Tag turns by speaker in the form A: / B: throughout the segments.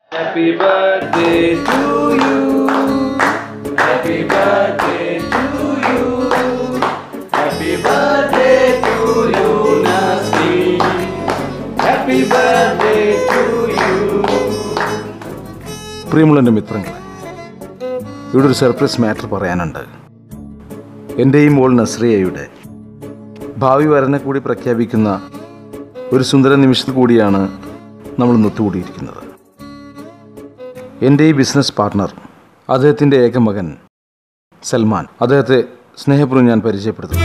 A: Happy birthday to you. Happy birthday to you. Happy birthday to you, Nasri. Happy birthday to you.
B: പ്രിയമുള്ള എൻ്റെ മിത്രങ്ങളെ ഇവിടെ ഒരു surprise matter പറയാനുണ്ട് എൻ്റെ ഈ മോൾ നസ്രിയയുടെ ഭാവി വരനെ കൂടി പ്രഖ്യാപിക്കുന്ന ഒരു സുന്ദര നിമിഷത്തിൽ കൂടിയാണ് നമ്മൾ ഒത്തുകൂടിയിരിക്കുന്നത് എൻ്റെ ഈ ബിസിനസ് പാർട്ട്ണർ അദ്ദേഹത്തിൻ്റെ ഏക മകൻ സൽമാൻ അദ്ദേഹത്തെ സ്നേഹപൂർവ്വം ഞാൻ പരിചയപ്പെടുത്തുന്നു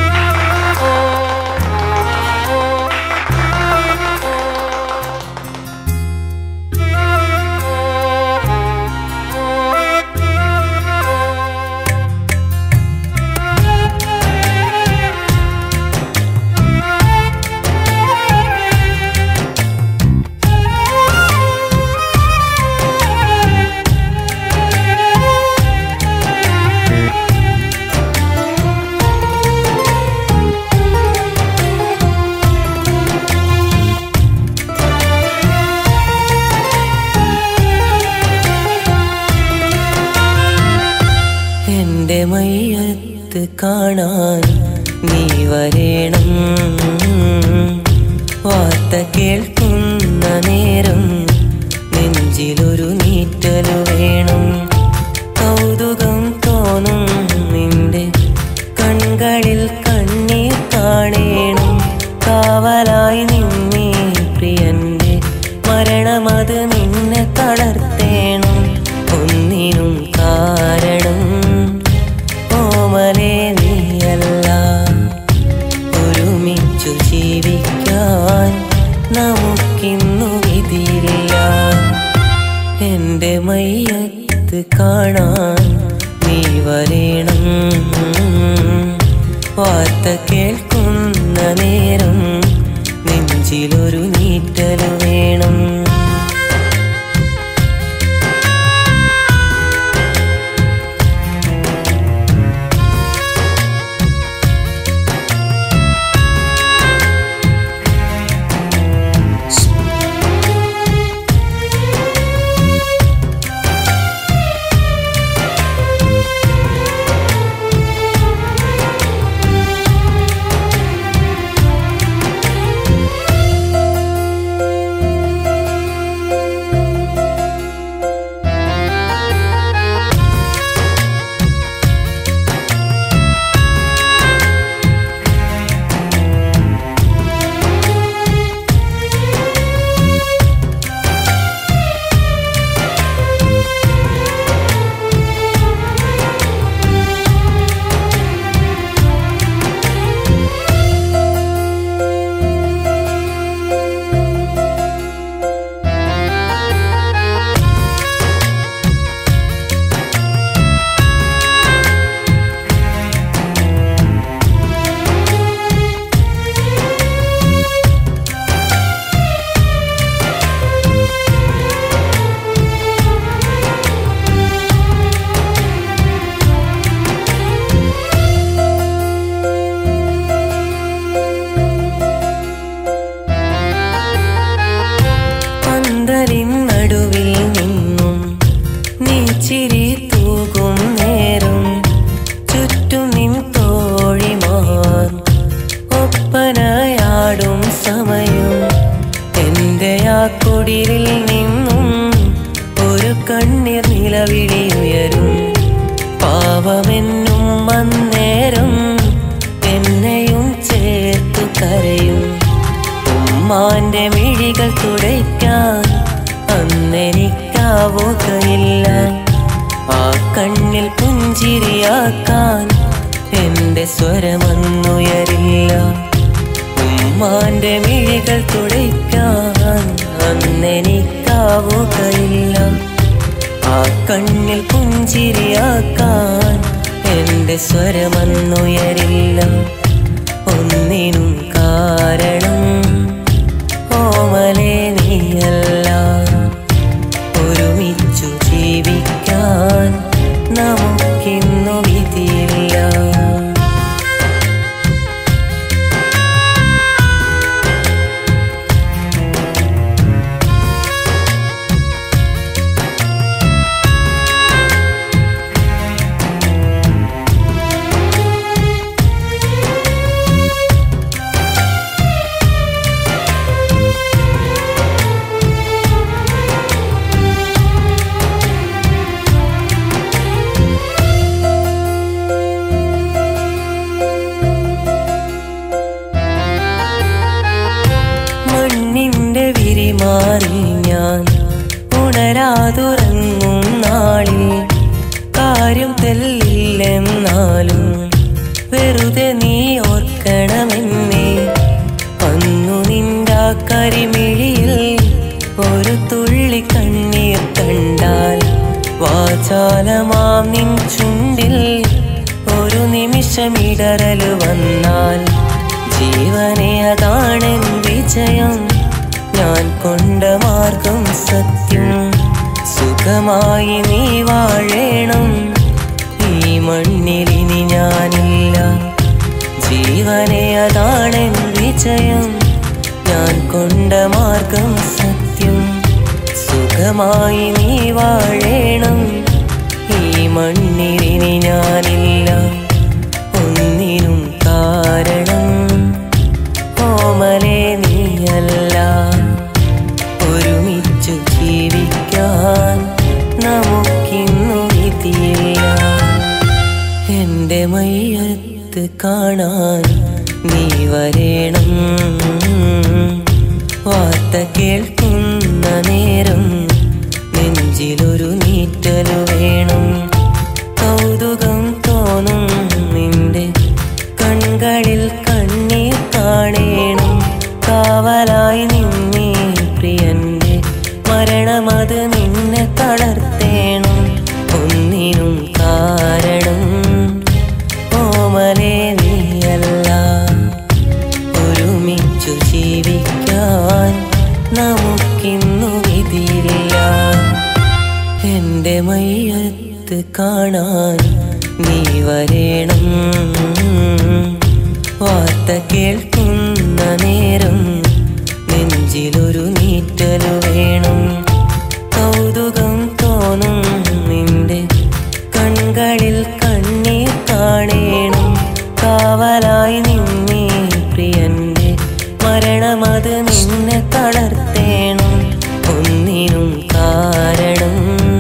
C: എന്റെ മയ്യത്ത് കാണാൻ നീ വരേണം വാർത്ത കേൾക്കുന്ന നേരം നെഞ്ചിലൊരു നീറ്റല് വേണം കൗതുകം തോന്നും നിന്റെ കൺകളിൽ കണ്ണീർ കാണേണം കാവലായി നിന്നേ പ്രിയന്റെ മരണമത് നിന്നെ തളർത്തേണം ഒന്നിനും കാരണം ഓമലേ നീയല്ല ഒരുമിച്ചു ജീവിക്കാൻ നമുക്കിന്നു വിധിയില്ല എന്റെ മയ്യത്ത് കാണാൻ നീ വരേണം വാർത്ത കേൾക്കുന്ന നേരം നെഞ്ചിലൊരു നീറ്റല് വേണം പന്തലിൻ നടുവിൽ നിന്നും നീ ചിരി തൂകും നേരം ചുറ്റും നിൻ തോഴിമാർ ഒപ്പനയാടും സമയം എന്റെ ആ കുടിലിൽ നിന്നും ഒരു കണ്ണീർ നിലവിളി ഉയരും പാവമെന്നും അന്നേരം എന്നെയും ചേർത്തു കരയും ഉമ്മാന്റെ മിഴികൾ തുടയ്ക്കാൻ അന്നെനിക്കാവുകയില്ല ആ കണ്ണിൽ പുഞ്ചിരിയാക്കാൻ എന്റെ സ്വരമന്നുയരില്ല ഉമ്മാന്റെ മിഴികൾ തുടയ്ക്കാൻ അന്നെനിക്കാവുകയില്ല ആ കണ്ണിൽ പുഞ്ചിരിയാക്കാൻ എന്റെ സ്വരമന്നുയരില്ല ഒന്നിനും കാരണം ഓമലേ നീയല്ല ഒരുമിച്ചു ജീവിക്കാൻ നമുക്കിന്നു വിധിയില്ല കാര്യം തെല്ലില്ലെന്നാലും വെറുതെ നീ ഓർക്കണമെന്നേ അന്നു നിന്റെ ആ കരിമിഴിയിൽ ഒരു തുള്ളി കണ്ണീർ കണ്ടാൽ വാചാലമാം നിൻ ചുണ്ടിൽ ഒരു നിമിഷമിടറല് വന്നാൽ ജീവനെ അതാണെൻ വിജയം ഞാൻ കൊണ്ട മാർഗം സത്യം സുഖമായി നീ വാഴേണം ഈ മണ്ണിൽ ഇനി ഞാനില്ല ജീവനെ അതാണെൻ വിജയം ഞാൻ കൊണ്ട മാർഗം സത്യം സുഖമായി നീ വാഴേണം ഈ മണ്ണിൽ ഇനി ഞാനില്ല ഒന്നിനും കാരണം ഓമലെ നീയല്ല ഒരുമിച്ചു ജീവിക്കാൻ നമുക്കിന്നു വിധിയില്ല എന്റെ മയ്യത്ത് കാണാൻ നീ വരേണം വാർത്ത കേൾക്കുന്ന നേരം നെഞ്ചിലൊരു നീറ്റലു വേണം കൗതുകം തോന്നും നിന്റെ കൺകളിൽ കണ്ണീർ കാണേണം കാവലായി നിന്നേ പ്രിയന്റെ മരണമത് നിന്നെ തളർത്തേണം ഒന്നിനും കാരണം ഓമലെ നീയല്ല ഒരുമിച്ചു ജീവിക്കാൻ നമുക്കിന്നു വിധിയില്ല എന്റെ മയ്യത്ത് കാണാൻ നീ വരേണം വാർത്ത കേൾക്കുന്ന നേരം നെഞ്ചിലൊരു നീറ്റലു വേണം കൗതുകം തോന്നും നിന്റെ കൺകളിൽ കണ്ണീർ കാണേണം കാവലായി നിന്നേ പ്രിയന്റെ മരണമത് നിന്നെ തളർത്തേണം ഒന്നിനും കാരണം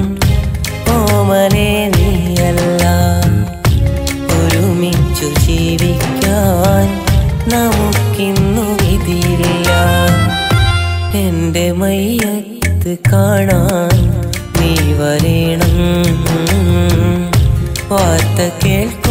C: ഓമലെ നീയല്ല ഒരുമിച്ചു ജീവിക്കാൻ നമുക്കിന്നു വിധിയില്ല എന്റെ മയ്യത്ത് കാണാൻ നീ വരേണം വാർത്ത കേൾക്ക